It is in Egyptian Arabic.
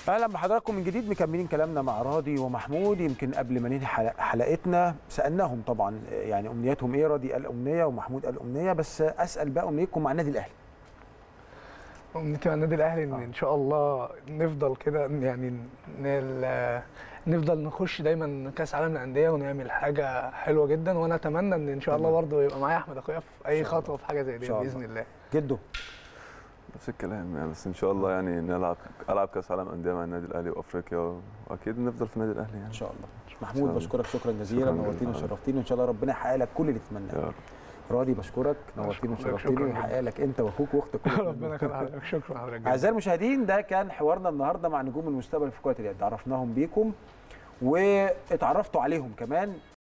اهلا بحضراتكم من جديد مكملين كلامنا مع راضي ومحمود يمكن قبل ما ننهي حلق- حلقتنا سالناهم طبعا يعني امنياتهم ايه راضي قال امنيه ومحمود قال امنيه بس اسال بقى امنيتكم مع النادي الاهلي امنيتي مع النادي الاهلي ان آه. ان شاء الله نفضل كده يعني نل... نفضل نخش دايما كاس عالم الانديه ونعمل حاجه حلوه جدا وانا اتمنى ان ان شاء الله تمام. برضه يبقى معايا احمد اخويا في اي إن شاء الله. خطوه في حاجه زي إن دي شاء الله. باذن الله جدو نفس الكلام يعني بس ان شاء الله يعني نلعب العب كاس عالم انديه مع النادي الاهلي وافريقيا واكيد نفضل في النادي الاهلي يعني ان شاء الله شاء محمود الله. بشكرك شكرا جزيلا شكراً نورتيني جزيلاً. وشرفتيني وان شاء الله ربنا يحقق لك كل اللي يا تتمناه رب راضي بشكرك نورتيني أشكرك، وشرفتيني شكراً ويحقق لك انت واخوك واختك كل اللي ربنا يخلي حضرتك شكرا حضرتك جداً. اعزائي المشاهدين ده كان حوارنا النهارده مع نجوم المستقبل في كره اليد عرفناهم بيكم واتعرفتوا عليهم كمان